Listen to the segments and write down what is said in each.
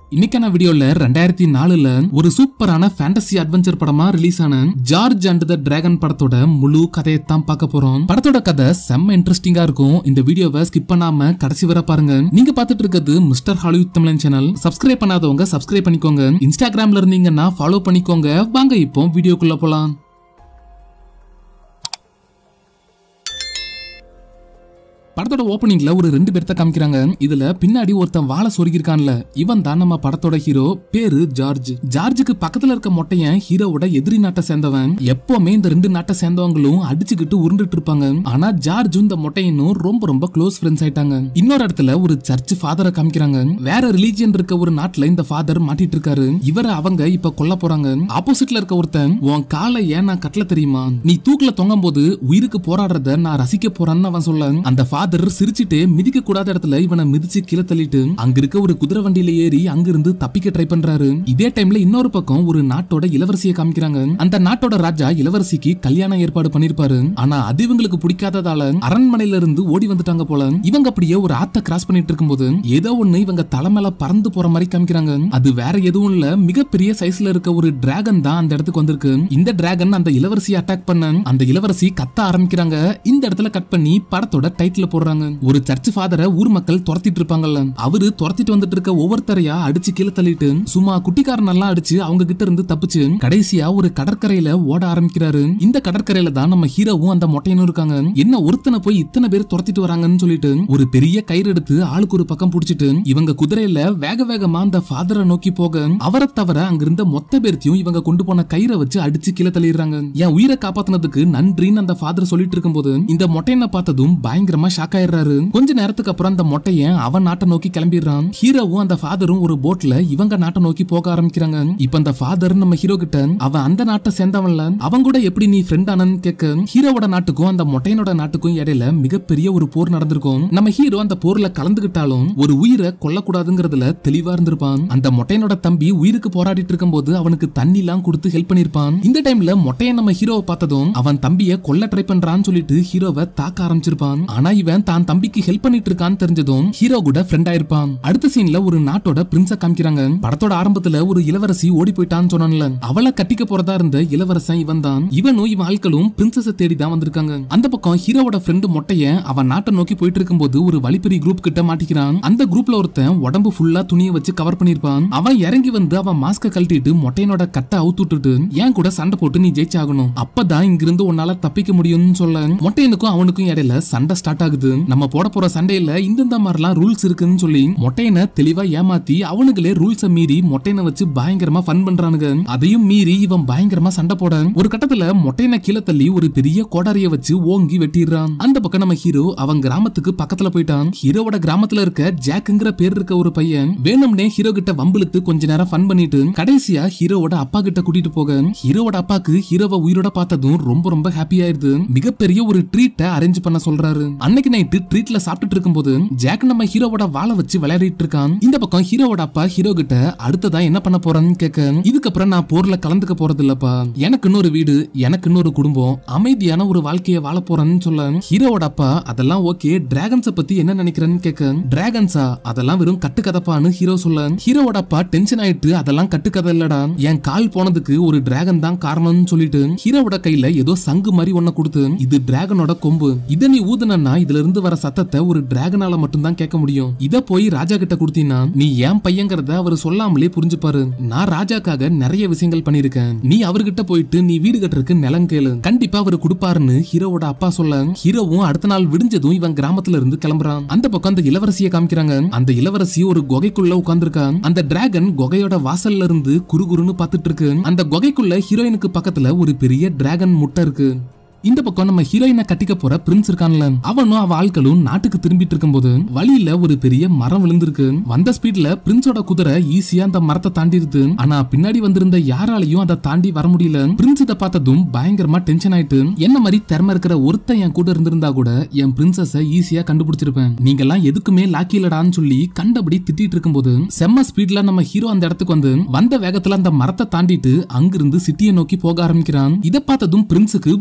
இன்னைக்கான வீடியோல ரெண்டாயிரத்தி நாலுல ஒரு சூப்பரான ஃபேண்டசி அட்வென்ச்சர் படமா ரிலீஸ் ஆன ஜார்ஜ் அண்ட் த டிராகன் படத்தோட முழு கதையை தான் பார்க்க போறோம் படத்தோட கதை செம்ம இன்ட்ரெஸ்டிங்கா இருக்கும் இந்த வீடியோவை ஸ்கிப் பண்ணாம கடைசி வரை பாருங்க நீங்க பார்த்துட்டு இருக்கிறது mister Hollywood Tamilan channel subscribe பண்ணாதவங்க சப்ஸ்கிரைப் பண்ணிக்கோங்க இன்ஸ்டாகிராம்ல இருந்தீங்கன்னா ஃபாலோ பண்ணிக்கோங்க வாங்க இப்போ வீடியோக்குள்ள போலாம் படத்தோட ஓப்பனிங்ல ஒரு ரெண்டு பேர்த்த காமிக்கிறாங்க இதுல பின்னாடி ஒருத்தன் வாழை சொருகிருக்கான்ல இவன் தான் நம்ம படத்தோட ஹீரோ பேரு ஜார்ஜ் ஜார்ஜுக்கு பக்கத்துல இருக்க மொட்டையன் ஹீரோவோட எதிரி நாட்டை சேர்ந்தவன் எப்பவுமே இந்த ரெண்டு நாட்டை சேர்ந்தவங்களும் அடிச்சுக்கிட்டு உருண்டுட்டு இருப்பாங்க ஆனா ஜார்ஜும் இந்த மொட்டையனும் ரொம்ப ரொம்ப க்ளோஸ் ஃப்ரெண்ட்ஸ் ஆயிட்டாங்க இன்னொரு இடத்துல ஒரு சர்ச் ஃபாதரை காமிக்கிறாங்க வேற ரிலீஜியன் இருக்க ஒரு நாட்டுல இந்த ஃபாதர் மாட்டிட்டு இருக்காரு இவரை அவங்க இப்ப கொல்ல போறாங்க ஆப்போசிட்ல இருக்க ஒருத்தன் உன் காலை ஏன் நான் கட்டல தெரியுமா நீ தூக்குல தொங்கும் போது உயிருக்கு போராடுறத நான் ரசிக்க போறேன்னு அவன் சொல்ல அந்த ஃபாதர் சிரிச்சிட்டு மிதிக்க கூடாத இடத்துல இவனை மிதிச்சு கீழே தள்ளிட்டு அங்க இருக்க ஒரு குதிரை வண்டியில ஏறி அங்கிருந்து தப்பிக்க ட்ரை பண்றாரு இதே டைம்ல இன்னொரு பக்கம் ஒரு நாட்டோட இளவரசியை காமிக்கிறாங்க அந்த நாட்டோட ராஜா இளவரசிக்கு கல்யாணம் ஏற்பாடு பண்ணிருப்பாரு ஆனா அது இவங்களுக்கு பிடிக்காததால அரண்மனையில இருந்து ஓடி வந்துட்டாங்க போல இவங்க அப்படியே ஒரு ஆத்த கிராஸ் பண்ணிட்டு இருக்கும்போது ஏதோ ஒண்ணு இவங்க தலை மேல பறந்து போற மாதிரி காமிக்கிறாங்க அது வேற எதுவும் இல்ல மிகப்பெரிய சைஸ்ல இருக்க ஒரு டிராகன் தான் அந்த இடத்துக்கு வந்திருக்கு இந்த டிராகன் அந்த இளவரசியை அட்டாக் பண்ண அந்த இளவரசி கத்த ஆரம்பிக்கிறாங்க இந்த இடத்துல கட் பண்ணி படத்தோட டைட்டில் போடுறாங்க ஒரு சர்ச் ஃபாதரை ஊர் மக்கள் துரத்திட்டு இருப்பாங்கல்ல அவரு துரத்திட்டு வந்துட்டு இருக்க ஒவ்வொருத்தரையா அடிச்சு கீழே தள்ளிட்டு சும்மா குட்டிக்காரன் எல்லாம் அடிச்சு அவங்க கிட்ட இருந்து தப்பிச்சு கடைசியா ஒரு கடற்கரையில ஓட ஆரம்பிக்கிறாரு இந்த கடற்கரையில தான் நம்ம ஹீரோவும் அந்த மொட்டையனும் இருக்காங்க என்ன ஒருத்தனை போய் இத்தனை பேர் துரத்திட்டு வராங்கன்னு சொல்லிட்டு ஒரு பெரிய கயிறு எடுத்து ஆளுக்கு ஒரு பக்கம் புடிச்சிட்டு இவங்க குதிரையில வேக வேகமா அந்த ஃபாதரை நோக்கி போக அவரை தவிர அங்க இருந்த மொத்த பேர்த்தையும் இவங்க கொண்டு போன கயிறை வச்சு அடிச்சு கீழே தள்ளிடுறாங்க என் உயிரை காப்பாத்தினதுக்கு நன்றின்னு அந்த ஃபாதர் சொல்லிட்டு இருக்கும்போது இந்த மொட்டையனை பார்த்ததும் பயங்கரமா ஷாக் ஆயிடுறாரு கொஞ்ச நேரத்துக்கு அப்புறம் அந்த மொட்டையன் அவன் நாட்டை நோக்கி கிளம்பிடுறான் ஹீரோவும் அந்த ஃபாதரும் ஒரு போட்ல இவங்க நாட்டை நோக்கி போக ஆரம்பிக்கிறாங்க இப்ப அந்த ஃபாதர் நம்ம ஹீரோ கிட்ட அவன் அந்த நாட்டை சேர்ந்தவன்ல அவன் கூட எப்படி நீ ஃப்ரெண்ட் ஆனன்னு கேட்க ஹீரோவோட நாட்டுக்கும் அந்த மொட்டையனோட நாட்டுக்கும் இடையில மிகப்பெரிய ஒரு போர் நடந்திருக்கும் நம்ம ஹீரோ அந்த போர்ல கலந்துகிட்டாலும் ஒரு உயிரை கொல்லக்கூடாதுங்கிறதுல தெளிவா இருந்திருப்பான் அந்த மொட்டையனோட தம்பி உயிருக்கு போராடிட்டு இருக்கும்போது அவனுக்கு தண்ணி எல்லாம் கொடுத்து ஹெல்ப் பண்ணிருப்பான் இந்த டைம்ல மொட்டையன் நம்ம ஹீரோவை பார்த்ததும் அவன் தம்பிய கொல்ல ட்ரை பண்றான்னு சொல்லிட்டு ஹீரோவை தாக்க ஆரம்பிச்சிருப்பான் ஆனா இவன் தான் தம்பிக்கு ஹெல்ப் பண்ணிட்டு இருக்கான்னு தெரிஞ்சதும் ஹீரோ கூட ஃப்ரெண்ட் ஆயிருப்பான் அடுத்த சீன்ல ஒரு நாட்டோட பிரின்ஸ காமிக்கிறாங்க படத்தோட ஆரம்பத்துல ஒரு இளவரசி ஓடி போயிட்டான்னு சொன்னான்ல அவளை கட்டிக்க போறதா இருந்த இளவரசன் இவன் தான் இவனும் இவன் ஆட்களும் பிரின்சஸ தேடி தான் வந்திருக்காங்க அந்த பக்கம் ஹீரோவோட ஃப்ரெண்டு மொட்டைய அவன் நாட்டை நோக்கி போயிட்டு இருக்கும்போது ஒரு வழிப்பறி குரூப் கிட்ட மாட்டிக்கிறான் அந்த குரூப்ல ஒருத்தன் உடம்பு ஃபுல்லா துணியை வச்சு கவர் பண்ணிருப்பான் அவன் இறங்கி வந்து அவன் மாஸ்க கழட்டிட்டு மொட்டையனோட கட்டை அவுத்து விட்டுட்டு ஏன் கூட சண்டை போட்டு நீ ஜெயிச்சாகணும் அப்பதான் இங்கிருந்து உன்னால தப்பிக்க முடியும்னு சொல்ல மொட்டையனுக்கும் அவனுக்கும் இடையில சண்டை ஸ்டார்ட் ஆகுது நம்ம போட போற சண்டையில இந்தந்த மாதிரிலாம் ரூல்ஸ் இருக்குன்னு சொல்லி மொட்டையனை தெளிவா ஏமாத்தி அவனுங்களே ரூல்ஸ மீறி மொட்டையனை வச்சு பயங்கரமா ஃபன் பண்றானுங்க அதையும் மீறி இவன் பயங்கரமா சண்டை போட ஒரு கட்டத்துல மொட்டையனை கீழே தள்ளி ஒரு பெரிய கோடாரிய வச்சு ஓங்கி வெட்டிடுறான் அந்த பக்கம் நம்ம ஹீரோ அவன் கிராமத்துக்கு பக்கத்துல போயிட்டான் ஹீரோவோட கிராமத்துல இருக்க ஜாக்குங்கிற பேர் இருக்க ஒரு பையன் வேணும்னே ஹீரோ கிட்ட வம்பிழுத்து கொஞ்ச நேரம் ஃபன் பண்ணிட்டு கடைசியா ஹீரோவோட அப்பா கிட்ட கூட்டிட்டு போக ஹீரோவோட அப்பாக்கு ஹீரோவை உயிரோட பார்த்ததும் ரொம்ப ரொம்ப ஹாப்பி ஆயிருது மிகப்பெரிய ஒரு ட்ரீட்டை அரேஞ்ச் பண்ண சொல்றாரு அன்னைக்கு நைட்டு ட்ரீட்ல சாப்பிட்டுட்டு இருக்கும்போது ஜாக் நம்ம ஹீரோவோட வாழை வச்சு விளையாடிட்டு இருக்கான் இந்த பக்கம் ஹீரோவோட அப்பா ஹீரோ கிட்ட அடுத்ததா என்ன பண்ண போறேன்னு கேட்க இதுக்கப்புறம் நான் போர்ல கலந்துக்க போறது இல்லப்பா எனக்கு இன்னொரு வீடு எனக்கு இன்னொரு குடும்பம் அமைதியான ஒரு வாழ்க்கையை வாழ போறேன்னு சொல்ல ஹீரோவோட அப்பா அதெல்லாம் ஓகே டிராகன்ஸ பத்தி என்ன நினைக்கிறேன்னு கேட்க டிராகன்ஸா அதெல்லாம் வெறும் கட்டுக்கதப்பான்னு ஹீரோ சொல்ல ஹீரோவோட அப்பா டென்ஷன் ஆயிட்டு அதெல்லாம் கட்டுக்கதை இல்லடா என் கால் போனதுக்கு ஒரு டிராகன் தான் காரணம்னு சொல்லிட்டு ஹீரோவோட கையில ஏதோ சங்கு மாதிரி ஒண்ண கொடுத்து இது டிராகனோட கொம்பு இத நீ ஊதுனா இதுல இருந்து வர சத்தத்தை ஒரு டிராகனால மட்டும்தான் கேட்க முடியும் இத போய் ராஜா கிட்ட கொடுத்தீங்கன்னா நீ ஏன் பையங்கிறத அவர் சொல்லாமலே புரிஞ்சுப்பாரு நான் ராஜாக்காக நிறைய விஷயங்கள் பண்ணிருக்கேன் நீ அவர்கிட்ட போயிட்டு நீ வீடு கட்டுறதுக்கு நிலம் கேளு கண்டிப்பா அவர் கொடுப்பாருன்னு ஹீரோவோட அப்பா சொல்ல ஹீரோவும் அடுத்த நாள் விடிஞ்சதும் இவன் கிராமத்துல இருந்து கிளம்புறான் அந்த பக்கம் அந்த இளவரசியை காமிக்கிறாங்க அந்த இளவரசி ஒரு குகைக்குள்ள உட்கார்ந்துருக்கா அந்த டிராகன் குகையோட வாசல்ல இருந்து குறுகுறுன்னு பாத்துட்டு இருக்கு அந்த குகைக்குள்ள ஹீரோயினுக்கு பக்கத்துல ஒரு பெரிய டிராகன் முட்டை இருக்கு இந்த பக்கம் நம்ம ஹீரோயினை கட்டிக்க போற பிரின்ஸ் இருக்கான்ல அவனும் அவ ஆட்களும் நாட்டுக்கு திரும்பிட்டு இருக்கும்போது வழியில ஒரு பெரிய மரம் விழுந்திருக்கு வந்த ஸ்பீட்ல பிரின்ஸோட குதிரை ஈஸியா அந்த மரத்தை தாண்டிருது ஆனா பின்னாடி வந்திருந்த யாராலையும் அதை தாண்டி வர முடியல பிரின்ஸ் இதை பார்த்ததும் பயங்கரமா டென்ஷன் ஆயிட்டு என்ன மாதிரி திறமை இருக்கிற ஒருத்தன் என் கூட இருந்திருந்தா கூட என் பிரின்சஸ ஈஸியா கண்டுபிடிச்சிருப்பேன் நீங்க எல்லாம் எதுக்குமே லாக்கி இல்லடான்னு சொல்லி கண்டபடி திட்டிட்டு இருக்கும்போது செம்ம ஸ்பீட்ல நம்ம ஹீரோ அந்த இடத்துக்கு வந்து வந்த வேகத்துல அந்த மரத்தை தாண்டிட்டு அங்கிருந்து சிட்டியை நோக்கி போக ஆரம்பிக்கிறான் இதை பார்த்ததும் பிரின்ஸுக்கு பயங்கரமா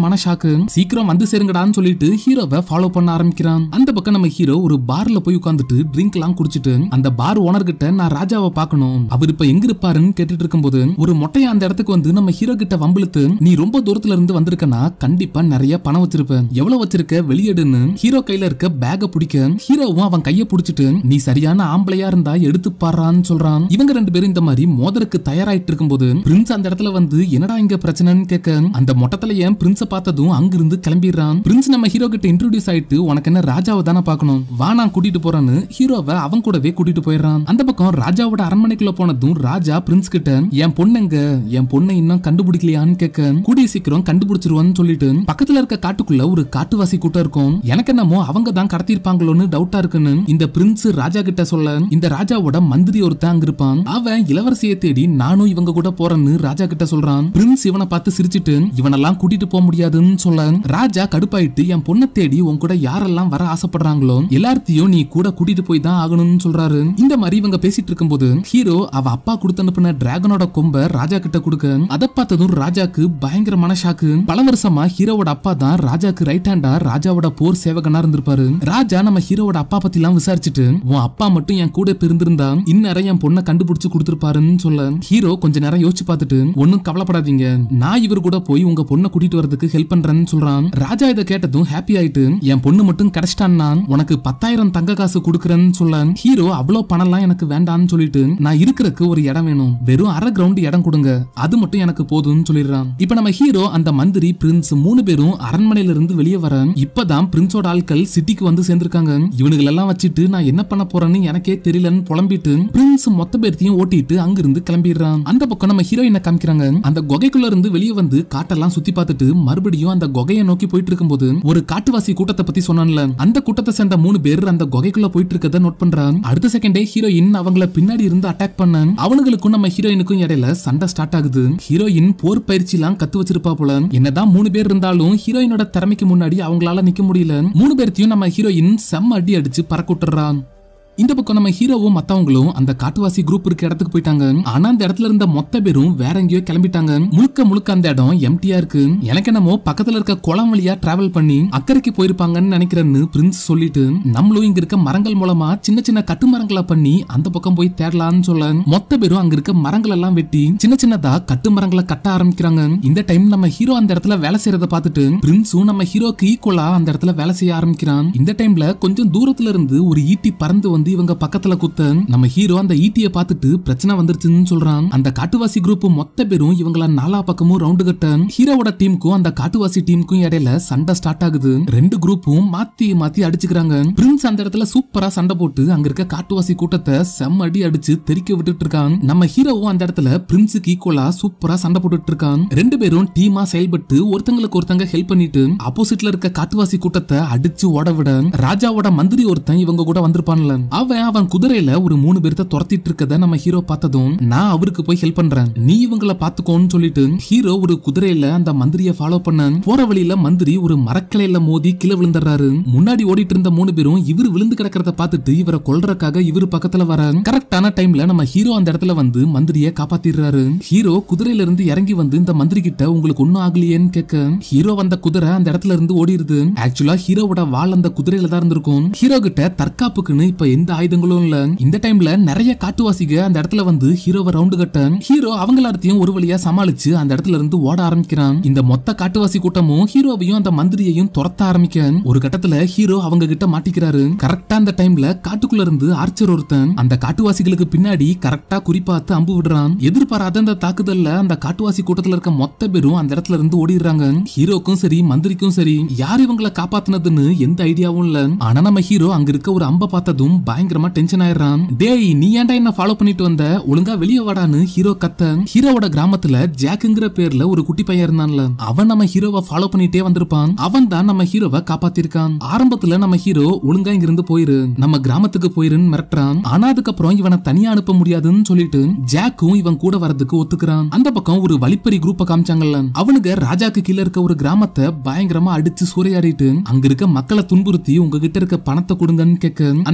பயங்கரமான ஷாக்கு சீக்கிரம் வந்து சேருங்கடான்னு சொல்லிட்டு ஹீரோவை ஃபாலோ பண்ண ஆரம்பிக்கிறான் அந்த பக்கம் நம்ம ஹீரோ ஒரு பார்ல போய் உட்காந்துட்டு ட்ரிங்க் எல்லாம் குடிச்சிட்டு அந்த பார் ஓனர் கிட்ட நான் ராஜாவை பார்க்கணும் அவர் இப்ப எங்க இருப்பாருன்னு கேட்டுட்டு இருக்கும்போது ஒரு மொட்டையா அந்த இடத்துக்கு வந்து நம்ம ஹீரோ கிட்ட வம்பிழுத்து நீ ரொம்ப தூரத்துல இருந்து வந்திருக்கனா கண்டிப்பா நிறைய பணம் வச்சிருப்ப எவ்வளவு வச்சிருக்க வெளியேடுன்னு ஹீரோ கையில இருக்க பேக பிடிக்க ஹீரோவும் அவன் கைய பிடிச்சிட்டு நீ சரியான ஆம்பளையா இருந்தா எடுத்து பாடுறான்னு சொல்றான் இவங்க ரெண்டு பேரும் இந்த மாதிரி மோதருக்கு தயாராயிட்டு இருக்கும்போது பிரின்ஸ் அந்த இடத்துல வந்து என்னடா இங்க பிரச்சனைன்னு கேட்க அந்த மொட்டத்துல ஏன் பிரின்ஸ பார்த்ததும் அங்கிருந்து கிளம்பிடுறான் பிரின்ஸ் நம்ம ஹீரோ கிட்ட இன்ட்ரோடியூஸ் ஆயிட்டு உனக்கு என்ன ராஜாவை தானே பார்க்கணும் வா நான் கூட்டிட்டு போறேன்னு ஹீரோவை அவன் கூடவே கூட்டிட்டு போயிடுறான் அந்த பக்கம் ராஜாவோட அரண்மனைக்குள்ள போனதும் ராஜா பிரின்ஸ் கிட்ட என் பொண்ணுங்க என் பொண்ணை இன்னும் கண்டுபிடிக்கலையான்னு கேட்க கூடிய சீக்கிரம் கண்டுபிடிச்சிருவான்னு சொல்லிட்டு பக்கத்துல இருக்க காட்டுக்குள்ள ஒரு காட்டுவாசி கூட்டம் இருக்கும் எனக்கு என்னமோ அவங்க தான் கடத்திருப்பாங்களோன்னு டவுட்டா இருக்குன்னு இந்த பிரின்ஸ் ராஜா கிட்ட சொல்ல இந்த ராஜாவோட மந்திரி ஒருத்தன் அங்க இருப்பான் அவன் இளவரசியை தேடி நானும் இவங்க கூட போறேன்னு ராஜா கிட்ட சொல்றான் பிரின்ஸ் இவனை பார்த்து சிரிச்சிட்டு இவனெல்லாம் கூட்டிட்டு போக முடியாதுன்னு சொல்ல ராஜா கடுப்பாயிட்டு என் பொண்ணை தேடி உன் கூட யாரெல்லாம் வர ஆசைப்படுறாங்களோ எல்லாத்தையும் நீ கூட கூட்டிட்டு போய் தான் ஆகணும்னு சொல்றாரு இந்த மாதிரி இவங்க பேசிட்டு இருக்கும்போது ஹீரோ அவ அப்பா கொடுத்து அனுப்பின டிராகனோட கொம்ப ராஜா கிட்ட கொடுக்க அதை பார்த்ததும் ராஜாக்கு பயங்கரமான ஷாக்கு பல வருஷமா ஹீரோவோட அப்பா தான் ராஜாக்கு ரைட் ஹேண்டா ராஜாவோட போர் சேவகனா இருந்திருப்பாரு ராஜா நம்ம ஹீரோவோட அப்பா பத்தி எல்லாம் விசாரிச்சுட்டு உன் அப்பா மட்டும் என் கூட இப்ப இருந்திருந்தா இந்நேரம் என் பொண்ணை கண்டுபிடிச்சு கொடுத்திருப்பாருன்னு சொல்ல ஹீரோ கொஞ்ச நேரம் யோசிச்சு பார்த்துட்டு ஒன்னும் கவலைப்படாதீங்க நான் இவர் கூட போய் உங்க பொண்ணை கூட்டிட்டு வரதுக்கு ஹெல்ப் பண்றேன்னு சொல்றான் ராஜா இதை கேட்டதும் ஹாப்பி ஆயிட்டு என் பொண்ணு மட்டும் கிடைச்சிட்டான்னா உனக்கு பத்தாயிரம் தங்க காசு கொடுக்கறேன்னு சொல்ல ஹீரோ அவ்வளவு பணம்லாம் எனக்கு வேண்டாம்னு சொல்லிட்டு நான் இருக்கிறதுக்கு ஒரு இடம் வேணும் வெறும் அரை கிரவுண்ட் இடம் கொடுங்க அது மட்டும் எனக்கு போதும்னு சொல்லிடுறான் இப்ப நம்ம ஹீரோ அந்த மந்திரி பிரின்ஸ் மூணு பேரும் அரண்மனையில இருந்து வெளியே வர இப்பதான் பிரின்ஸோட ஆட்கள் சிட்டிக்கு வந்து சேர்ந்திருக்காங்க இவனுங்களெல்லாம் வச்சுட்டு நான் என்ன பண்ண போறேன்னு எனக்கே தெரியலன்னு புலம்பிட்டு பிரின்ஸ் மொத்த பேர்த்தையும் ஓட்டிட்டு அங்கிருந்து கிளம்பிடுறான் அந்த பக்கம் நம்ம ஹீரோயினை காமிக்கிறாங்க அந்த குகைக்குள்ள இருந்து வெளியே வந்து காட்டெல்லாம் சுத்தி பார்த்துட்டு மறுபடியும் அந்த குகையை நோக்கி போயிட்டு இருக்கும்போது ஒரு காட்டுவாசி கூட்டத்தை பத்தி சொன்னான்ல அந்த கூட்டத்தை சேர்ந்த மூணு பேர் அந்த குகைக்குள்ள போயிட்டு இருக்கத நோட் பண்றான் அடுத்த செகண்டே ஹீரோயின் அவங்கள பின்னாடி இருந்து அட்டாக் பண்ண அவனுங்களுக்கும் நம்ம ஹீரோயினுக்கும் இடையில சண்டை ஸ்டார்ட் ஆகுது ஹீரோயின் போர் பயிற்சி எல்லாம் கத்து வச்சிருப்பா போல என்னதான் மூணு பேர் இருந்தாலும் ஹீரோயினோட திறமைக்கு முன்னாடி அவங்களால நிக்க முடியல மூணு பேர்த்தையும் நம்ம ஹீரோயின் செம்ம அடி அடிச்சு பறக்க விட்டுறான் இந்த பக்கம் நம்ம ஹீரோவும் மத்தவங்களும் அந்த காட்டுவாசி குரூப் இருக்க இடத்துக்கு போயிட்டாங்க ஆனா அந்த இடத்துல இருந்த மொத்த பேரும் வேற எங்கேயோ கிளம்பிட்டாங்க முழுக்க முழுக்க அந்த இடம் எம்டியா இருக்கு எனக்கு என்னமோ பக்கத்துல இருக்க குளம் வழியா டிராவல் பண்ணி அக்கறைக்கு போயிருப்பாங்கன்னு நினைக்கிறேன்னு பிரின்ஸ் சொல்லிட்டு நம்மளும் இங்க இருக்க மரங்கள் மூலமா சின்ன சின்ன கட்டு மரங்களை பண்ணி அந்த பக்கம் போய் தேடலாம்னு சொல்ல மொத்த பேரும் அங்க இருக்க மரங்கள் எல்லாம் வெட்டி சின்ன சின்னதா கட்டு மரங்களை கட்ட ஆரம்பிக்கிறாங்க இந்த டைம் நம்ம ஹீரோ அந்த இடத்துல வேலை செய்யறத பார்த்துட்டு பிரின்ஸும் நம்ம ஹீரோக்கு ஈக்குவலா அந்த இடத்துல வேலை செய்ய ஆரம்பிக்கிறான் இந்த டைம்ல கொஞ்சம் தூரத்துல இருந்து ஒரு ஈட்டி பறந்து வந்து இவங்க பக்கத்துல குத்த நம்ம ஹீரோ அந்த ஈட்டிய பார்த்துட்டு பிரச்சனை வந்துருச்சுன்னு சொல்றான் அந்த காட்டுவாசி குரூப் மொத்த பேரும் இவங்கள நாலா பக்கமும் ரவுண்டு கட்ட ஹீரோவோட டீமுக்கும் அந்த காட்டுவாசி டீமுக்கும் இடையில சண்டை ஸ்டார்ட் ஆகுது ரெண்டு குரூப்பும் மாத்தி மாத்தி அடிச்சுக்கிறாங்க பிரின்ஸ் அந்த இடத்துல சூப்பரா சண்டை போட்டு அங்க இருக்க காட்டுவாசி கூட்டத்தை செம்ம அடி அடிச்சு தெறிக்க விட்டுட்டு இருக்கான் நம்ம ஹீரோவும் அந்த இடத்துல பிரின்ஸுக்கு ஈக்குவலா சூப்பரா சண்டை போட்டுட்டு இருக்கான் ரெண்டு பேரும் டீமா செயல்பட்டு ஒருத்தங்களுக்கு ஒருத்தங்க ஹெல்ப் பண்ணிட்டு ஆப்போசிட்ல இருக்க காட்டுவாசி கூட்டத்தை அடிச்சு ஓட விட ராஜாவோட மந்திரி ஒருத்தன் இவங்க கூட வந்திருப்பான்ல அவன் அவன் குதிரையில ஒரு மூணு பேர்த்த துரத்திட்டு இருக்கத நம்ம ஹீரோ பார்த்ததும் நான் அவருக்கு போய் ஹெல்ப் பண்றேன் நீ இவங்கள பாத்துக்கோன்னு சொல்லிட்டு ஹீரோ ஒரு குதிரையில அந்த மந்திரிய ஃபாலோ பண்ண போற வழியில மந்திரி ஒரு மரக்கிளையில மோதி கீழே விழுந்துடுறாரு முன்னாடி ஓடிட்டு இருந்த மூணு பேரும் இவர் விழுந்து கிடக்கிறத பார்த்துட்டு இவரை கொல்றதுக்காக இவரு பக்கத்துல வர கரெக்டான டைம்ல நம்ம ஹீரோ அந்த இடத்துல வந்து மந்திரிய காப்பாத்திடுறாரு ஹீரோ குதிரையில இருந்து இறங்கி வந்து இந்த மந்திரி கிட்ட உங்களுக்கு ஒண்ணும் ஆகலையேன்னு கேட்க ஹீரோ வந்த குதிரை அந்த இடத்துல இருந்து ஓடிடுது ஆக்சுவலா ஹீரோவோட வால் அந்த குதிரையில தான் இருந்திருக்கும் ஹீரோ கிட்ட தற்காப்புக்குன்னு இப்ப எந்த ஆயுதங்களும் இல்ல இந்த டைம்ல நிறைய காட்டுவாசிக அந்த இடத்துல வந்து ஹீரோவை ரவுண்டு கட்ட ஹீரோ அவங்க எல்லாத்தையும் ஒரு வழியா சமாளிச்சு அந்த இடத்துல இருந்து ஓட ஆரம்பிக்கிறான் இந்த மொத்த காட்டுவாசி கூட்டமும் ஹீரோவையும் அந்த மந்திரியையும் துரத்த ஆரம்பிக்க ஒரு கட்டத்துல ஹீரோ அவங்க கிட்ட மாட்டிக்கிறாரு கரெக்டா அந்த டைம்ல காட்டுக்குள்ள இருந்து ஆர்ச்சர் ஒருத்தன் அந்த காட்டுவாசிகளுக்கு பின்னாடி கரெக்டா குறிப்பாத்து அம்பு விடுறான் எதிர்பாராத அந்த தாக்குதல்ல அந்த காட்டுவாசி கூட்டத்துல இருக்க மொத்த பேரும் அந்த இடத்துல இருந்து ஓடிடுறாங்க ஹீரோக்கும் சரி மந்திரிக்கும் சரி யார் இவங்களை காப்பாத்துனதுன்னு எந்த ஐடியாவும் இல்ல ஆனா நம்ம ஹீரோ அங்க இருக்க ஒரு அம்ப பார்த்ததும் பயங்கரமா டென்ஷன் ஆயிடுறான் டேய் நீ ஏன்டா என்ன ஃபாலோ பண்ணிட்டு வந்த ஒழுங்கா வெளியே வாடான்னு ஹீரோ கத்த ஹீரோவோட கிராமத்துல ஜாக்குங்கிற பேர்ல ஒரு குட்டி பையன் இருந்தான்ல அவன் நம்ம ஹீரோவை ஃபாலோ பண்ணிட்டே வந்திருப்பான் அவன் தான் நம்ம ஹீரோவை காப்பாத்திருக்கான் ஆரம்பத்துல நம்ம ஹீரோ ஒழுங்கா இங்க இருந்து போயிரு நம்ம கிராமத்துக்கு போயிருன்னு மிரட்டுறான் ஆனா அதுக்கப்புறம் இவனை தனியா அனுப்ப முடியாதுன்னு சொல்லிட்டு ஜாக்கும் இவன் கூட வரதுக்கு ஒத்துக்கிறான் அந்த பக்கம் ஒரு வழிப்பறி குரூப்ப காமிச்சாங்கல்ல அவனுங்க ராஜாக்கு கீழ இருக்க ஒரு கிராமத்தை பயங்கரமா அடிச்சு சூறையாடிட்டு அங்க இருக்க மக்களை துன்புறுத்தி உங்ககிட்ட இருக்க பணத்தை கொடுங்கன்னு கேட்க அந்த குரூப்ல இருக்க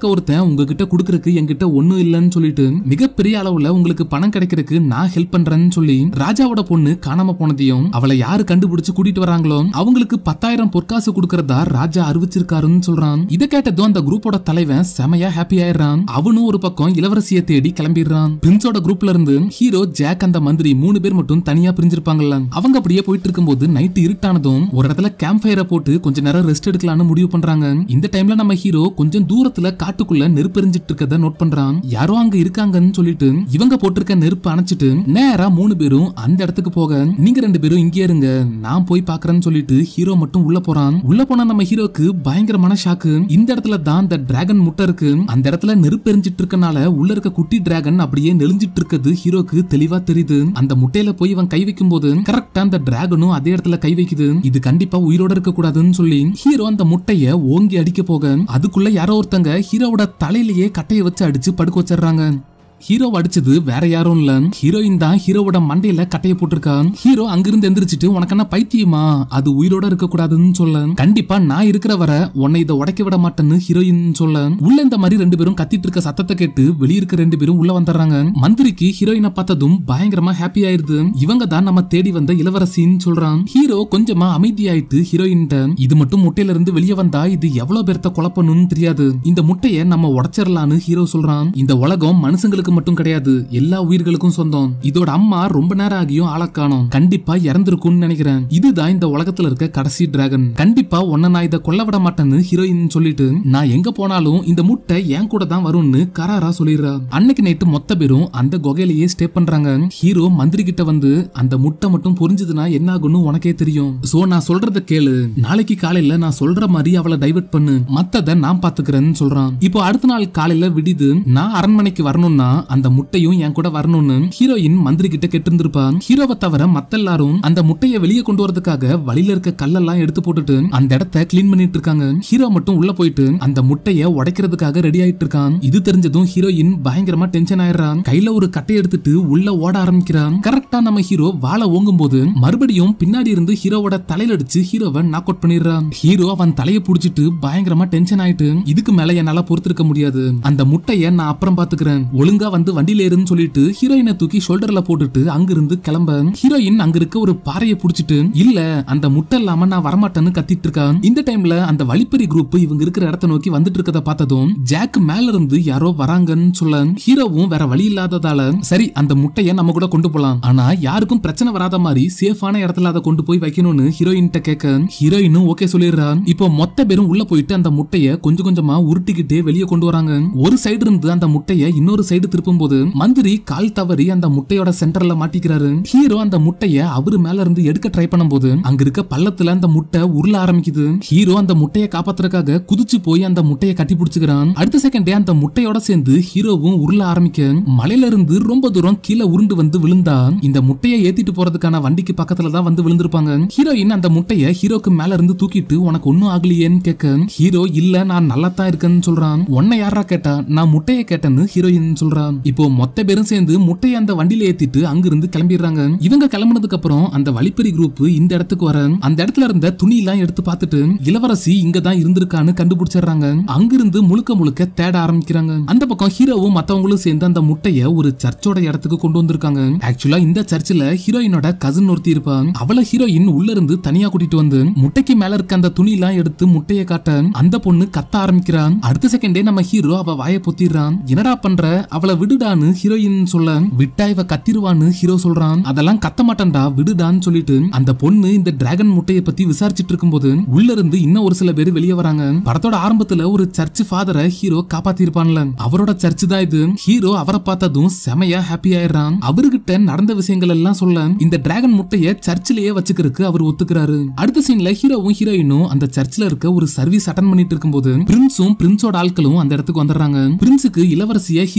இருக்க ஒருத்தன் உங்ககிட்ட குடுக்கறதுக்கு என்கிட்ட ஒண்ணும் இல்லைன்னு சொல்லிட்டு மிகப்பெரிய அளவுல உங்களுக்கு பணம் கிடைக்கிறதுக்கு நான் ஹெல்ப் பண்றேன்னு சொல்லி ராஜாவோட பொண்ணு காணாம போனதையும் அவளை யாரு கண்டுபிடிச்சு கூட்டிட்டு வராங்களோ அவங்களுக்கு பத்தாயிரம் பொற்காசு கொடுக்கறதா ராஜா அறிவிச்சிருக்காருன்னு சொல்றான் இதை கேட்டதும் அந்த குரூப்போட தலைவன் செமையா ஹாப்பி ஆயிடுறான் அவனும் ஒரு பக்கம் இளவரசியை தேடி கிளம்பிடுறான் பிரின்ஸோட குரூப்ல இருந்து ஹீரோ ஜாக் அந்த மந்திரி மூணு பேர் மட்டும் தனியா பிரிஞ்சிருப்பாங்கல்ல அவங்க அப்படியே போயிட்டு இருக்கும்போது நைட் இருட்டானதும் ஒரு இடத்துல கேம்ப் ஃபயரை போட்டு கொஞ்ச நேரம் ரெஸ்ட் எடுக்கலாம்னு முடிவு பண்றாங்க இந்த டைம்ல நம்ம ஹீரோ கொஞ்சம் தூரத்துல காட்டுக்குள்ள நெருப்பு எரிஞ்சிட்டு இருக்கத நோட் பண்றான் யாரோ அங்க இருக்காங்கன்னு சொல்லிட்டு இவங்க போட்டிருக்க நெருப்பு அணைச்சிட்டு நேரா மூணு பேரும் அந்த இடத்துக்கு போக நீங்க ரெண்டு பேரும் இங்கே இருங்க நான் போய் பாக்குறேன்னு சொல்லிட்டு ஹீரோ மட்டும் உள்ள போறான் உள்ள போனா நம்ம ஹீரோக்கு பயங்கரமான ஷாக்கு இந்த இடத்துல தான் அந்த டிராகன் முட்டை இருக்கு அந்த இடத்துல நெருப்பு எரிஞ்சிட்டு இருக்கனால உள்ள இருக்க குட்டி டிராகன் அப்படியே நெளிஞ்சிட்டு இருக்கிறது ஹீரோக்கு தெளிவா தெரியுது அந்த முட்டையில போய் இவன் கை வைக்கும் போது கரெக்டா அந்த டிராகனும் அதே இடத்துல கை வைக்குது இது கண்டிப்பா உயிரோட இருக்க கூடாதுன்னு சொல்லி ஹீரோ அந்த முட்டைய ஓங்கி அடிக்க போக அதுக்குள்ள யாரோ ஒருத்தங்க ஹீரோவோட தலையிலேயே கட்டையை வச்சு அடிச்சு படுக்க வச்சிடுறாங்க ஹீரோ அடிச்சது வேற யாரும் இல்ல ஹீரோயின் தான் ஹீரோவோட மண்டையில கட்டைய போட்டிருக்கான் ஹீரோ அங்கிருந்து எந்திரிச்சிட்டு உனக்கு என்ன பைத்தியமா அது உயிரோட இருக்க கூடாதுன்னு சொல்ல கண்டிப்பா நான் இருக்கிற வர உன்னை இதை உடைக்க விட மாட்டேன்னு ஹீரோயின் சொல்ல உள்ள இந்த மாதிரி ரெண்டு பேரும் கத்திட்டு இருக்க சத்தத்தை கேட்டு வெளிய இருக்க ரெண்டு பேரும் உள்ள வந்துடுறாங்க மந்திரிக்கு ஹீரோயினை பார்த்ததும் பயங்கரமா ஹாப்பி ஆயிருது இவங்க தான் நம்ம தேடி வந்த இளவரசின்னு சொல்றான் ஹீரோ கொஞ்சமா அமைதியாயிட்டு ஹீரோயின்ட்ட இது மட்டும் முட்டையில இருந்து வெளியே வந்தா இது எவ்வளவு பேர்த்த குழப்பணும்னு தெரியாது இந்த முட்டைய நம்ம உடைச்சிடலான்னு ஹீரோ சொல்றான் இந்த உலகம் மனுஷங்களுக்கு மட்டும் கிடையாது எல்லா உயிர்களுக்கும் சொந்தம் இதோட அம்மா ரொம்ப நேரம் ஆகியும் ஆளக்கானோம் கண்டிப்பா இறந்திருக்கும்னு நினைக்கிறேன் இதுதான் இந்த உலகத்துல இருக்க கடைசி டிராகன் கண்டிப்பா உன்னை நான் இதை கொல்ல விட மாட்டேன்னு ஹீரோயின் சொல்லிட்டு நான் எங்க போனாலும் இந்த முட்டை என் கூட தான் வரும்னு கராரா சொல்லிடுறா அன்னைக்கு நைட்டு மொத்த பேரும் அந்த குகையிலேயே ஸ்டே பண்றாங்க ஹீரோ மந்திரி கிட்ட வந்து அந்த முட்டை மட்டும் புரிஞ்சதுன்னா என்ன ஆகும்னு உனக்கே தெரியும் சோ நான் சொல்றத கேளு நாளைக்கு காலையில நான் சொல்ற மாதிரி அவளை டைவர்ட் பண்ணு மத்தத நான் பாத்துக்கிறேன்னு சொல்றான் இப்போ அடுத்த நாள் காலையில விடிது நான் அரண்மனைக்கு வரணும்னா அந்த முட்டையும் என் கூட வரணும்னு ஹீரோயின் மந்திரி கிட்ட கேட்டிருந்திருப்பான் ஹீரோவை தவிர மத்த எல்லாரும் அந்த முட்டையை வெளியே கொண்டு வரதுக்காக வழியில இருக்க கல்லெல்லாம் எடுத்து போட்டுட்டு அந்த இடத்த கிளீன் பண்ணிட்டு இருக்காங்க ஹீரோ மட்டும் உள்ள போயிட்டு அந்த முட்டைய உடைக்கிறதுக்காக ரெடி ஆயிட்டு இருக்கான் இது தெரிஞ்சதும் ஹீரோயின் பயங்கரமா டென்ஷன் ஆயிடுறான் கையில ஒரு கட்டை எடுத்துட்டு உள்ள ஓட ஆரம்பிக்கிறான் கரெக்டா நம்ம ஹீரோ வாழை ஓங்கும் போது மறுபடியும் பின்னாடி இருந்து ஹீரோவோட தலையில அடிச்சு ஹீரோவை நாக் அவுட் பண்ணிடுறான் ஹீரோ அவன் தலையை புடிச்சிட்டு பயங்கரமா டென்ஷன் ஆயிட்டு இதுக்கு மேல என்னால பொறுத்திருக்க முடியாது அந்த முட்டைய நான் அப்புறம் பாத்துக்கிறேன் ஒழுங்கா வந்து வண்டியில ஏறுன்னு சொல்லிட்டு ஹீரோயினை தூக்கி ஷோல்டர்ல போட்டுட்டு அங்கிருந்து கிளம்ப ஹீரோயின் அங்க இருக்க ஒரு பாறையை புடிச்சிட்டு இல்ல அந்த முட்டை இல்லாம நான் வரமாட்டேன்னு கத்திட்டு இருக்கான் இந்த டைம்ல அந்த வழிப்பறி குரூப் இவங்க இருக்கிற இடத்த நோக்கி வந்துட்டு இருக்கத பார்த்ததும் ஜாக் மேல இருந்து யாரோ வராங்கன்னு சொல்ல ஹீரோவும் வேற வழி இல்லாததால சரி அந்த முட்டைய நம்ம கூட கொண்டு போலாம் ஆனா யாருக்கும் பிரச்சனை வராத மாதிரி சேஃபான இடத்துல அதை கொண்டு போய் வைக்கணும்னு ஹீரோயின் கேட்க ஹீரோயினும் ஓகே சொல்லிடுறான் இப்போ மொத்த பேரும் உள்ள போயிட்டு அந்த முட்டைய கொஞ்சம் கொஞ்சமா உருட்டிக்கிட்டே வெளியே கொண்டு வராங்க ஒரு சைடு இருந்து அந்த முட்டைய இன்னொரு சைடு திருப்பும் போது மந்திரி கால் தவறி அந்த முட்டையோட சென்டர்ல மாட்டிக்கிறாரு ஹீரோ அந்த முட்டைய அவரு மேல இருந்து எடுக்க ட்ரை பண்ணும்போது அங்க இருக்க பள்ளத்துல அந்த முட்டை உருள ஆரம்பிக்குது ஹீரோ அந்த முட்டையை காப்பாத்துறதுக்காக குதிச்சு போய் அந்த முட்டையை கட்டி பிடிச்சுக்கிறான் அடுத்த செகண்டே அந்த முட்டையோட சேர்ந்து ஹீரோவும் உருள ஆரம்பிக்க மலையில இருந்து ரொம்ப தூரம் கீழே உருண்டு வந்து விழுந்தா இந்த முட்டையை ஏத்திட்டு போறதுக்கான வண்டிக்கு பக்கத்துல தான் வந்து விழுந்திருப்பாங்க ஹீரோயின் அந்த முட்டைய ஹீரோக்கு மேல இருந்து தூக்கிட்டு உனக்கு ஒண்ணும் ஆகலையேன்னு கேட்க ஹீரோ இல்ல நான் நல்லா தான் இருக்கேன்னு சொல்றான் உன்னை யாரா கேட்டா நான் முட்டையை கேட்டேன்னு ஹீரோயின் சொல்றான் இப்போ மொத்த பேரும் சேர்ந்து முட்டையை அந்த வண்டியில ஏத்திட்டு அங்கிருந்து கிளம்பிடுறாங்க இவங்க கிளம்புனதுக்கு அப்புறம் அந்த வழிப்பறி குரூப் இந்த இடத்துக்கு வர அந்த இடத்துல இருந்த துணி எல்லாம் எடுத்து பார்த்துட்டு இளவரசி இங்க தான் இருந்திருக்கான்னு கண்டுபிடிச்சிடுறாங்க அங்கிருந்து முழுக்க முழுக்க தேட ஆரம்பிக்கிறாங்க அந்த பக்கம் ஹீரோவும் மத்தவங்களும் சேர்ந்து அந்த முட்டைய ஒரு சர்ச்சோட இடத்துக்கு கொண்டு வந்திருக்காங்க ஆக்சுவலா இந்த சர்ச்சில் ஹீரோயினோட கசின் ஒருத்தி இருப்பான் அவளை ஹீரோயின் உள்ள இருந்து தனியா கூட்டிட்டு வந்து முட்டைக்கு மேல இருக்க அந்த துணி எல்லாம் எடுத்து முட்டைய காட்ட அந்த பொண்ணு கத்த ஆரம்பிக்கிறான் அடுத்த செகண்டே நம்ம ஹீரோ அவ வாயை பொத்திடுறான் என்னடா பண்ற அவளை விடுடான்னு ஹீரோயின் சொல்ல விட்டா இவ கத்திருவான்னு ஹீரோ சொல்றான் அதெல்லாம் கத்த மாட்டேன்டா விடுடான்னு சொல்லிட்டு அந்த பொண்ணு இந்த டிராகன் முட்டையை பத்தி விசாரிச்சிட்டு இருக்கும்போது உள்ள இருந்து இன்னும் ஒரு சில பேர் வெளியே வராங்க படத்தோட ஆரம்பத்துல ஒரு சர்ச் ஃபாதரை ஹீரோ காப்பாத்திருப்பான்ல அவரோட சர்ச் தான் இது ஹீரோ அவரை பார்த்ததும் செமையா ஹாப்பி ஆயிடுறான் அவர்கிட்ட நடந்த விஷயங்கள் எல்லாம் சொல்ல இந்த டிராகன் முட்டைய சர்ச்சிலேயே வச்சுக்கிறதுக்கு அவர் ஒத்துக்கிறாரு அடுத்த சீன்ல ஹீரோவும் ஹீரோயினும் அந்த சர்ச்சில் இருக்க ஒரு சர்வீஸ் அட்டன் பண்ணிட்டு இருக்கும்போது பிரின்ஸும் பிரின்ஸோட ஆட்களும் அந்த இடத்துக்கு வந்துடுறாங்க பிரின்ஸுக்கு இளவரசிய ஹீரோ கண்டுபிடிச்சு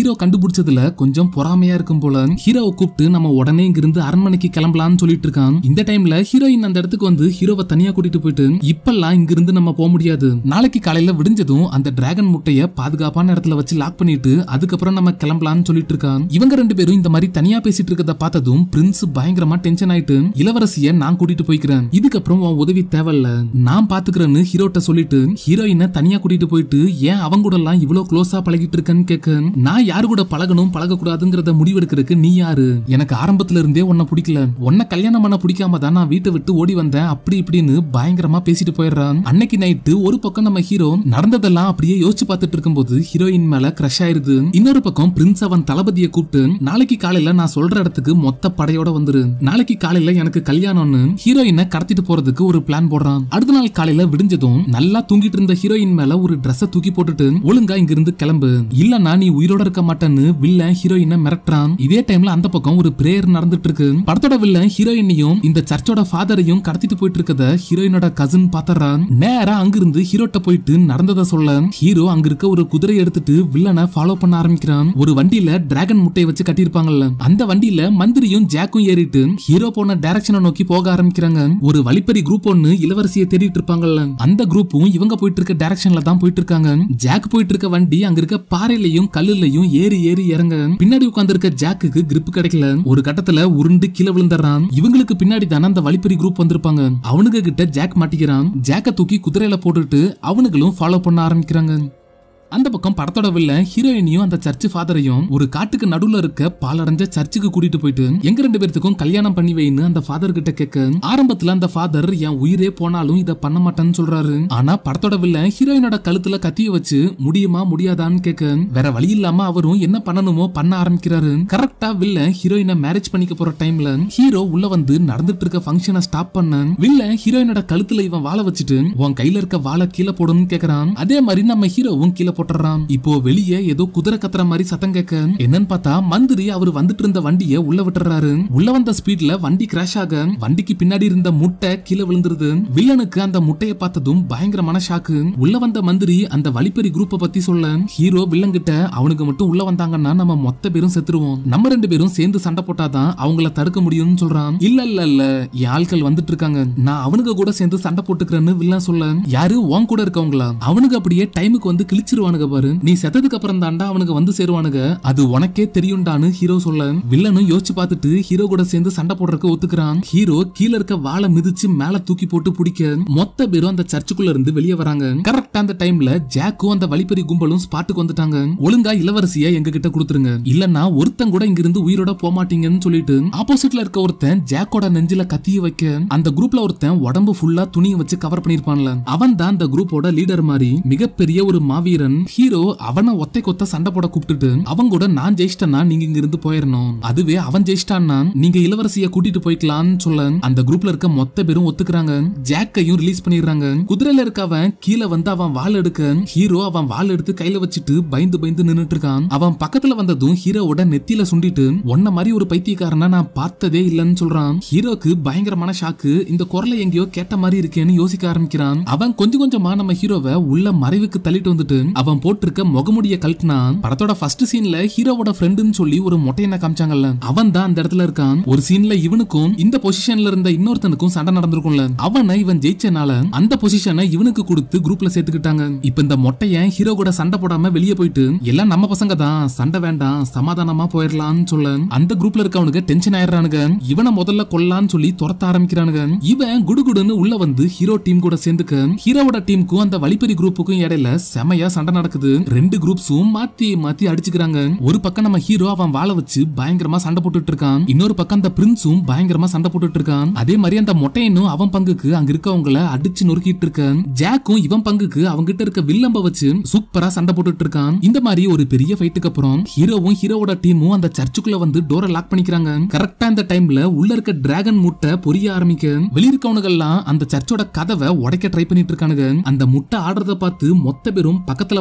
கண்டுபிடிச்சதுல கொஞ்சம் பொறாமையா இருக்கும் போல ஹீரோவை கூப்பிட்டு நம்ம உடனே இங்கிருந்து அரண்மனைக்கு கிளம்பலாம்னு சொல்லிட்டு இருக்கான் இந்த டைம்ல ஹீரோயின் அந்த இடத்துக்கு வந்து ஹீரோவை தனியா கூட்டிட்டு போயிட்டு இப்பெல்லாம் இங்கிருந்து நம்ம போக முடியாது நாளைக்கு காலையில விடிஞ்சதும் அந்த டிராகன் முட்டைய பாதுகாப்பான இடத்துல வச்சு லாக் பண்ணிட்டு அதுக்கப்புறம் நம்ம கிளம்பலாம்னு சொல்லிட்டு இருக்கான் இவங்க ரெண்டு பேரும் இந்த மாதிரி தனியா பேசிட்டு இருக்கத பார்த்ததும் பிரின்ஸ் பயங்கரமா டென்ஷன் ஆயிட்டு இளவரசிய நான் கூட்டிட்டு போய்க்கிறேன் இதுக்கப்புறம் உன் உதவி தேவையில்ல நான் பாத்துக்கிறேன்னு ஹீரோட்ட சொல்லிட்டு ஹீரோயினை தனியா கூட்டிட்டு போயிட்டு ஏன் அவங்க கூட எல்லாம் இவ்வளவு க்ளோஸா பழகிட்டு இருக்கேன்னு கேட்க நான் யாரு கூட பழகணும் பழகக்கூடாதுங்கிறத முடிவெடுக்கிறதுக்கு நீ யாரு எனக்கு ஆரம்பத்துல இருந்தே உன்னை பிடிக்கல உன்னை கல்யாணம் பண்ண பிடிக்காம தான் நான் வீட்டை விட்டு ஓடி வந்தேன் அப்படி இப்படின்னு பயங்கரமா பேசிட்டு போயிடுறான் அன்னைக்கு நைட்டு ஒரு பக்கம் நம்ம ஹீரோ நடந்ததெல்லாம் அப்படியே யோசிச்சு பார்த்துட்டு இருக்கும்போது ஹீரோயின் மேல கிரஷ் ஆயிருது இன்னொரு பக்கம் பிரின்ஸ் அவன் தளபதியை கூப்பிட்டு நாளைக்கு காலையில நான் சொல்ற இடத்துக்கு மொத்த படையோட வந்துரு நாளைக்கு காலையில எனக்கு கல்யாணம்னு ஹீரோயினை கடத்திட்டு போறதுக்கு ஒரு பிளான் போடுறான் அடுத்த நாள் காலையில விடிஞ்சதும் நல்லா தூங்கிட்டு இருந்த ஹீரோயின் மேல ஒரு Dress-அ தூக்கி போட்டுட்டு ஒழுங்கா இங்கிருந்து கிளம்பு இல்லனா நீ உயிரோட இருக்க மாட்டேன்னு வில்லன் ஹீரோயினை மிரட்டுறான் இதே டைம்ல அந்த பக்கம் ஒரு பிரேயர் நடந்துட்டு இருக்கு படத்தோட வில்லன் ஹீரோயினையும் இந்த சர்ச்சோட ஃபாதரையும் கடத்திட்டு போயிட்டு இருக்கத ஹீரோயினோட கசின் பாத்துறான் நேரா அங்கிருந்து ஹீரோட்ட போயிட்டு நடந்ததை சொல்ல ஹீரோ அங்க இருக்க ஒரு குதிரை எடுத்துட்டு வில்லனை ஃபாலோ பண்ண ஆரம்பிக்கிறான் ஒரு வண்டியில டிராகன் முட்டையை வச்சு கட்டியிருப்பாங்கல்ல அந்த வண்டியில மந்திரியும் ஜாக்கும் ஏறிட்டு ஹீரோ போன டைரக்ஷனை நோக்கி போக ஆரம்பிக்கிறாங்க ஒரு வழிப்பறி குரூப் ஒன்னு இளவரசியை தேடிட்டு இருப்பாங்கல்ல அந்த குரூப்பும் இவங்க போயிட்டு இருக்க டைரக்ஷன்ல தான் போயிட்டு இருக்காங்க ஜாக் போயிட்டு இருக்க வண்டி அங்க இருக்க பாறையிலையும் கல்லுலையும் ஏறி ஏறி இறங்க பின்னாடி உட்கார்ந்து இருக்க ஜாக்குக்கு grip கிடைக்கல ஒரு கட்டத்துல உருண்டு கீழே விழுந்துடுறான் இவங்களுக்கு பின்னாடி தானே அந்த வழிப்பறி குரூப் வந்திருப்பாங்க அவனுங்க கிட்ட ஜாக் மாட்டிக்கிறான் ஜாக்க தூக்கி குதிரையில போட்டுட்டு அவனுங்களும் ஃபாலோ பண்ண ஆரம்பிக்கிறாங்க அந்த பக்கம் படத்தோட வில்ல ஹீரோயினியும் அந்த சர்ச் ஃபாதரையும் ஒரு காட்டுக்கு நடுவுல இருக்க பாலடைஞ்ச சர்ச்சுக்கு கூட்டிட்டு போயிட்டு எங்க ரெண்டு பேர்த்துக்கும் கல்யாணம் பண்ணி வைன்னு அந்த ஃபாதர் கிட்ட கேட்க ஆரம்பத்துல அந்த ஃபாதர் என் உயிரே போனாலும் இத பண்ண மாட்டேன்னு சொல்றாரு ஆனா படத்தோட வில்ல ஹீரோயினோட கழுத்துல கத்திய வச்சு முடியுமா முடியாதான்னு கேட்க வேற வழி இல்லாம அவரும் என்ன பண்ணணுமோ பண்ண ஆரம்பிக்கிறாரு கரெக்டா வில்ல ஹீரோயினை மேரேஜ் பண்ணிக்க போற டைம்ல ஹீரோ உள்ள வந்து நடந்துட்டு இருக்க ஃபங்க்ஷனை ஸ்டாப் பண்ண வில்ல ஹீரோயினோட கழுத்துல இவன் வாழை வச்சுட்டு உன் கையில இருக்க வாழை கீழே போடுன்னு கேக்குறான் அதே மாதிரி நம்ம ஹீரோவும் கீழே போட்டுறான் இப்போ வெளியே ஏதோ குதிரை கத்துற மாதிரி சத்தம் கேட்க என்னன்னு பார்த்தா மந்திரி அவர் வந்துட்டு இருந்த வண்டியை உள்ள விட்டுறாரு உள்ள வந்த ஸ்பீட்ல வண்டி கிராஷ் ஆக வண்டிக்கு பின்னாடி இருந்த முட்டை கீழே விழுந்துருது வில்லனுக்கு அந்த முட்டையை பார்த்ததும் பயங்கரமான ஷாக்கு உள்ள வந்த மந்திரி அந்த வழிப்பறி குரூப்பை பத்தி சொல்ல ஹீரோ வில்லன் கிட்ட அவனுக்கு மட்டும் உள்ள வந்தாங்கன்னா நம்ம மொத்த பேரும் செத்துருவோம் நம்ம ரெண்டு பேரும் சேர்ந்து சண்டை போட்டாதான் அவங்கள தடுக்க முடியும்னு சொல்றான் இல்ல இல்ல இல்ல என் ஆட்கள் வந்துட்டு இருக்காங்க நான் அவனுங்க கூட சேர்ந்து சண்டை போட்டுக்கிறேன்னு வில்லன் சொல்ல யாரு உன் கூட இருக்கவங்களா அவனுக்கு அப்படியே டைமுக்கு வந்து கிழிச்சிருவானுங்க பாரு நீ செத்ததுக்கு அப்புறம் தாண்டா அவனுக்கு வந்து சேருவானுங்க அது உனக்கே தெரியும்டான்னு ஹீரோ சொல்ல வில்லனும் யோசிச்சு பார்த்துட்டு ஹீரோ கூட சேர்ந்து சண்டை போடுறதுக்கு ஒத்துக்கிறான் ஹீரோ கீழ இருக்க வாளை மிதிச்சு மேல தூக்கி போட்டு பிடிக்க மொத்த பேரும் அந்த சர்ச்சுக்குள்ள இருந்து வெளியே வராங்க கரெக்டா அந்த டைம்ல ஜாக்கும் அந்த வழிப்பறி கும்பலும் ஸ்பாட்டுக்கு வந்துட்டாங்க ஒழுங்கா இளவரசிய எங்க கிட்ட கொடுத்துருங்க இல்லன்னா ஒருத்தன் கூட இங்க இருந்து உயிரோட போக மாட்டீங்கன்னு சொல்லிட்டு ஆப்போசிட்ல இருக்க ஒருத்தன் ஜாக்கோட நெஞ்சில கத்திய வைக்க அந்த குரூப்ல ஒருத்தன் உடம்பு ஃபுல்லா துணியை வச்சு கவர் பண்ணிருப்பான்ல அவன் தான் அந்த குரூப்போட லீடர் மாதிரி மிகப்பெரிய ஒரு மாவீரன் ஹீரோ அவனை ஒத்தை கொத்த சண்டை போட கூப்பிட்டுட்டு அவன் கூட நான் ஜெயிச்சிட்டேன்னா நீங்க இங்க இருந்து போயிடணும் அதுவே அவன் ஜெயிச்சிட்டான்னா நீங்க இளவரசிய கூட்டிட்டு போய்க்கலாம்னு சொல்ல அந்த குரூப்ல இருக்க மொத்த பேரும் ஒத்துக்கிறாங்க ஜாக்கையும் ரிலீஸ் பண்ணிடுறாங்க குதிரையில இருக்க அவன் கீழே வந்து அவன் வாள் எடுக்க ஹீரோ அவன் வாள் எடுத்து கையில வச்சுட்டு பயந்து பயந்து நின்னுட்டு இருக்கான் அவன் பக்கத்துல வந்ததும் ஹீரோவோட நெத்தியில சுண்டிட்டு உன்ன மாதிரி ஒரு பைத்தியக்காரனா நான் பார்த்ததே இல்லைன்னு சொல்றான் ஹீரோக்கு பயங்கரமான ஷாக்கு இந்த குரலை எங்கேயோ கேட்ட மாதிரி இருக்கேன்னு யோசிக்க ஆரம்பிக்கிறான் அவன் கொஞ்சம் கொஞ்சமா நம்ம ஹீரோவை உள்ள மறைவுக்கு தள்ளிட்டு வந்துட்டு அவன் போட்டிருக்க முகமுடிய கழட்டினா படத்தோட ஃபர்ஸ்ட் சீன்ல ஹீரோவோட ஃப்ரெண்டுன்னு சொல்லி ஒரு மொட்டையனை காமிச்சாங்கல்ல அவன் தான் அந்த இடத்துல இருக்கான் ஒரு சீன்ல இவனுக்கும் இந்த பொசிஷன்ல இருந்த இன்னொருத்தனுக்கும் சண்டை நடந்திருக்கும்ல அவனை இவன் ஜெயிச்சனால அந்த பொசிஷனை இவனுக்கு கொடுத்து குரூப்ல சேர்த்துக்கிட்டாங்க இப்ப இந்த மொட்டையன் ஹீரோ கூட சண்டை போடாம வெளியே போயிட்டு எல்லாம் நம்ம பசங்க தான் சண்டை வேண்டாம் சமாதானமா போயிடலாம்னு சொல்ல அந்த குரூப்ல இருக்கவனுக்கு டென்ஷன் ஆயிடுறானுங்க இவனை முதல்ல கொல்லான்னு சொல்லி துரத்த ஆரம்பிக்கிறானுங்க இவன் குடுகுடுன்னு உள்ள வந்து ஹீரோ டீம் கூட சேர்ந்துக்க ஹீரோவோட டீமுக்கும் அந்த வழிப்பறி குரூப்புக்கும் இடையில செமையா சண்டை நடக்குது ரெண்டு குரூப்ஸும் மாத்தி மாத்தி அடிச்சுக்கிறாங்க ஒரு பக்கம் நம்ம ஹீரோ அவன் வாழ வச்சு பயங்கரமா சண்டை போட்டுட்டு இருக்கான் இன்னொரு பக்கம் அந்த பிரின்ஸும் பயங்கரமா சண்டை போட்டுட்டு இருக்கான் அதே மாதிரி அந்த மொட்டையனும் அவன் பங்குக்கு அங்க இருக்கவங்கள அடிச்சு நொறுக்கிட்டு இருக்கான் ஜாக்கும் இவன் பங்குக்கு அவங்க கிட்ட இருக்க வில்லம்ப வச்சு சூப்பரா சண்டை போட்டுட்டு இருக்கான் இந்த மாதிரி ஒரு பெரிய ஃபைட்டுக்கு அப்புறம் ஹீரோவும் ஹீரோவோட டீமும் அந்த சர்ச்சுக்குள்ள வந்து டோரை லாக் பண்ணிக்கிறாங்க கரெக்டா இந்த டைம்ல உள்ள இருக்க டிராகன் முட்டை பொரிய ஆரம்பிக்க வெளியிருக்கவனுங்கெல்லாம் அந்த சர்ச்சோட கதவை உடைக்க ட்ரை பண்ணிட்டு இருக்கானுங்க அந்த முட்டை ஆடுறத பார்த்து மொத்த பேரும் பக்கத்துல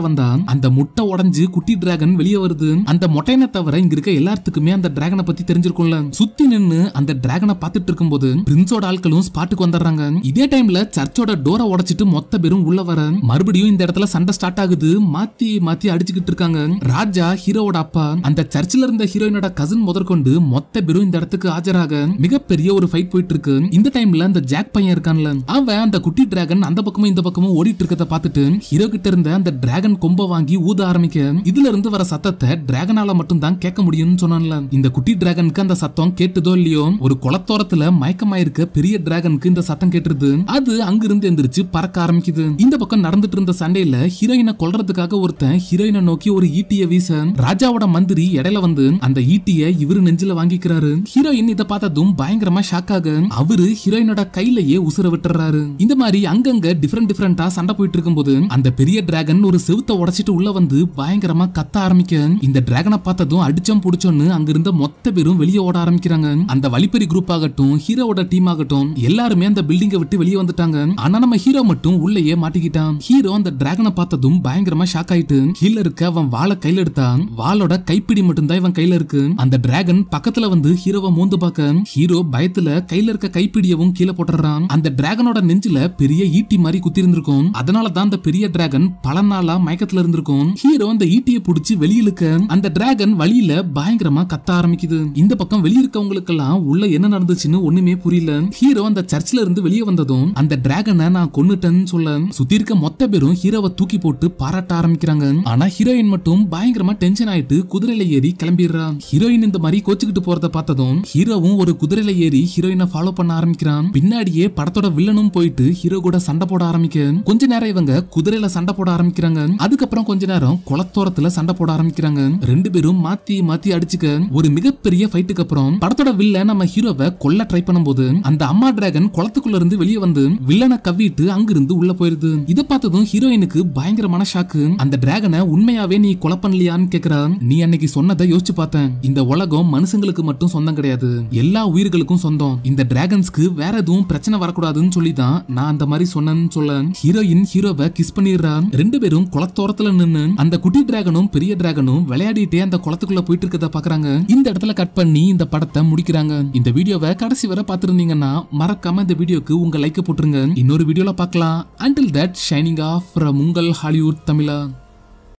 வந்தா அந்த முட்டை உடைஞ்சு குட்டி டிராகன் வெளியே வருது அந்த மொட்டையனை தவிர இங்க இருக்க எல்லாத்துக்குமே அந்த டிராகனை பத்தி தெரிஞ்சிருக்கும்ல சுத்தி நின்னு அந்த டிராகனை பார்த்துட்டு இருக்கும்போது பிரின்ஸோட ஆட்களும் ஸ்பாட்டுக்கு வந்துடுறாங்க இதே டைம்ல சர்ச்சோட டோரை உடைச்சிட்டு மொத்த பேரும் உள்ள வர மறுபடியும் இந்த இடத்துல சண்டை ஸ்டார்ட் ஆகுது மாத்தி மாத்தி அடிச்சுக்கிட்டு இருக்காங்க ராஜா ஹீரோவோட அப்பா அந்த சர்ச்சில் இருந்த ஹீரோயினோட கசின் முதற்கொண்டு மொத்த பேரும் இந்த இடத்துக்கு ஆஜராக மிகப்பெரிய ஒரு ஃபைட் போயிட்டு இருக்கு இந்த டைம்ல அந்த ஜாக் பையன் இருக்கான்ல அவன் அந்த குட்டி டிராகன் அந்த பக்கமும் இந்த பக்கமும் ஓடிட்டு இருக்கத பார்த்துட்டு ஹீரோ கிட்ட இருந்த அந்த டிராகன் கொம்ப வாங்கி ஊத ஆரம்பிக்க இதுல இருந்து வர சத்தத்தை டிராகனால மட்டும் தான் கேட்க முடியும்னு சொன்னான்ல இந்த குட்டி டிராகனுக்கு அந்த சத்தம் கேட்டுதோ இல்லையோ ஒரு குளத்தோரத்துல மயக்கமாயிருக்க பெரிய டிராகனுக்கு இந்த சத்தம் கேட்டுருது அது அங்கிருந்து எந்திரிச்சு பறக்க ஆரம்பிக்குது இந்த பக்கம் நடந்துட்டு இருந்த சண்டையில ஹீரோயினை கொல்றதுக்காக ஒருத்தன் ஹீரோயினை நோக்கி ஒரு ஈட்டிய வீச ராஜாவோட மந்திரி இடையில வந்து அந்த ஈட்டிய இவரு நெஞ்சில வாங்கிக்கிறாரு ஹீரோயின் இதை பார்த்ததும் பயங்கரமா ஷாக் ஆக அவரு ஹீரோயினோட கையிலேயே உசுர விட்டுறாரு இந்த மாதிரி அங்கங்க டிஃபரெண்ட் டிஃபரெண்டா சண்டை போயிட்டு இருக்கும்போது அந்த பெரிய டிராகன் ஒரு செவுத்த உடைச்சிட்டு உள்ள வந்து பயங்கரமா கத்த ஆரம்பிக்க இந்த டிராகனை பார்த்ததும் அடிச்சம் புடிச்சோன்னு அங்க இருந்த மொத்த பேரும் வெளியே ஓட ஆரம்பிக்கிறாங்க அந்த வழிப்பறி குரூப் ஆகட்டும் ஹீரோவோட டீம் ஆகட்டும் எல்லாருமே அந்த பில்டிங்கை விட்டு வெளியே வந்துட்டாங்க ஆனா நம்ம ஹீரோ மட்டும் உள்ளேயே மாட்டிக்கிட்டான் ஹீரோ அந்த டிராகனை பார்த்ததும் பயங்கரமா ஷாக் ஆயிட்டு கீழ இருக்க அவன் வாளை கையில எடுத்தான் வாளோட கைப்பிடி மட்டும் தான் இவன் கையில இருக்கு அந்த டிராகன் பக்கத்துல வந்து ஹீரோவை மோந்து பார்க்க ஹீரோ பயத்துல கையில இருக்க கைப்பிடியவும் கீழே போட்டுறான் அந்த டிராகனோட நெஞ்சில பெரிய ஈட்டி மாதிரி குத்தி இருந்திருக்கும் அதனால தான் அந்த பெரிய டிராகன் பல நாளா மயக்கத்துல இருந்திருக்கும் ஹீரோ அந்த ஈட்டியை புடிச்சு வெளியிலுக்க அந்த டிராகன் வழியில பயங்கரமா கத்த ஆரம்பிக்குது இந்த பக்கம் வெளிய இருக்கவங்களுக்கெல்லாம் உள்ள என்ன நடந்துச்சுன்னு ஒண்ணுமே புரியல ஹீரோ அந்த சர்ச்ல இருந்து வெளியே வந்ததும் அந்த டிராகனை நான் கொன்னுட்டேன்னு சொல்ல சுத்தி இருக்க மொத்த பேரும் ஹீரோவை தூக்கி போட்டு பாராட்ட ஆரம்பிக்கிறாங்க ஆனா ஹீரோயின் மட்டும் பயங்கரமா டென்ஷன் ஆயிட்டு குதிரையில ஏறி கிளம்பிடுறா ஹீரோயின் இந்த மாதிரி கோச்சுக்கிட்டு போறத பார்த்ததும் ஹீரோவும் ஒரு குதிரையில ஏறி ஹீரோயினை ஃபாலோ பண்ண ஆரம்பிக்கிறான் பின்னாடியே படத்தோட வில்லனும் போயிட்டு ஹீரோ கூட சண்டை போட ஆரம்பிக்க கொஞ்ச நேரம் இவங்க குதிரையில சண்டை போட ஆரம்பிக்கிறாங்க அதுக்கப்புறம் கொஞ்ச நேரம் குளத்தோரத்துல சண்டை போட ஆரம்பிக்கிறாங்க ரெண்டு பேரும் மாத்தி மாத்தி அடிச்சுக்க ஒரு மிகப்பெரிய ஃபைட்டுக்கு அப்புறம் படத்தோட வில்ல நம்ம ஹீரோவை கொல்ல ட்ரை பண்ணும்போது அந்த அம்மா டிராகன் குளத்துக்குள்ள இருந்து வெளியே வந்து வில்லனை கவ்விட்டு அங்கிருந்து உள்ள போயிருது இதை பார்த்ததும் ஹீரோயினுக்கு பயங்கரமான ஷாக்கு அந்த டிராகனை உண்மையாவே நீ கொலை பண்ணலையான்னு கேக்குறா நீ அன்னைக்கு சொன்னதை யோசிச்சு பார்த்தேன் இந்த உலகம் மனுஷங்களுக்கு மட்டும் சொந்தம் கிடையாது எல்லா உயிர்களுக்கும் சொந்தம் இந்த டிராகன்ஸ்க்கு வேற எதுவும் பிரச்சனை வரக்கூடாதுன்னு சொல்லி தான் நான் அந்த மாதிரி சொன்னேன்னு சொல்ல ஹீரோயின் ஹீரோவை கிஸ் பண்ணிடுறா ரெண்டு பேரும் குளத்தோரத்துல நின்னு அந்த குட்டி டிராகனும் பெரிய டிராகனும் விளையாடிட்டே அந்த குளத்துக்குள்ள போயிட்டு இருக்கத பாக்குறாங்க இந்த இடத்துல கட் பண்ணி இந்த படத்தை முடிக்கிறாங்க இந்த வீடியோவை கடைசி வரை பார்த்திருந்தீங்கன்னா மறக்காம இந்த வீடியோக்கு உங்க லைக் போட்டுருங்க இன்னொரு வீடியோல பார்க்கலாம் until that shining off from உங்கள் ஹாலிவுட் தமிழா